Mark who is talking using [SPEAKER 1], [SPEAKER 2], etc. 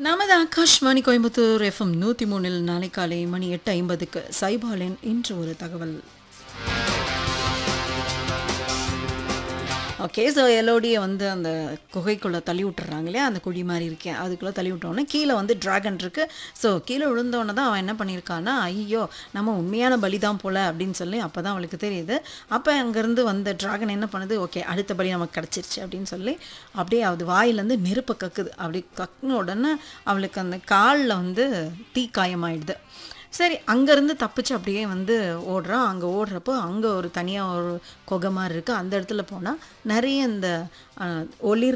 [SPEAKER 1] நமது ஆகாஷ்வாணி கோயம்புத்தூர் எஃப்எம் நூற்றி மூணில் நாளை காலை மணி எட்டு ஐம்பதுக்கு சைபாலின் இன்று ஒரு தகவல் ஓகே ஸோ எலோடியை வந்து அந்த குகைக்குள்ளே தள்ளி விட்டுறாங்க இல்லையா அந்த குழி மாதிரி இருக்கேன் அதுக்குள்ளே தள்ளி விட்டோன்னே கீழே வந்து டிராகன் இருக்குது ஸோ கீழே விழுந்தோன்னே தான் அவன் என்ன பண்ணியிருக்கான்னா ஐயோ நம்ம உண்மையான பலி தான் போல அப்படின்னு சொல்லி அப்போ தான் அவளுக்கு தெரியுது அப்போ அங்கேருந்து வந்த டிராகன் என்ன பண்ணுது ஓகே அடுத்த பலி நமக்கு கிடச்சிருச்சு அப்படின்னு சொல்லி அப்படியே அது வாயிலேருந்து நெருப்பை கக்குது அப்படி கக்குன உடனே அவளுக்கு அந்த காலில் வந்து தீ காயமாயிடுது சரி அங்கேருந்து தப்பிச்சு அப்படியே வந்து ஓடுறான் அங்கே ஓடுறப்போ அங்கே ஒரு தனியாக ஒரு குகை மாதிரி இருக்குது அந்த இடத்துல போனால் நிறைய இந்த அஹ், ஒளிர்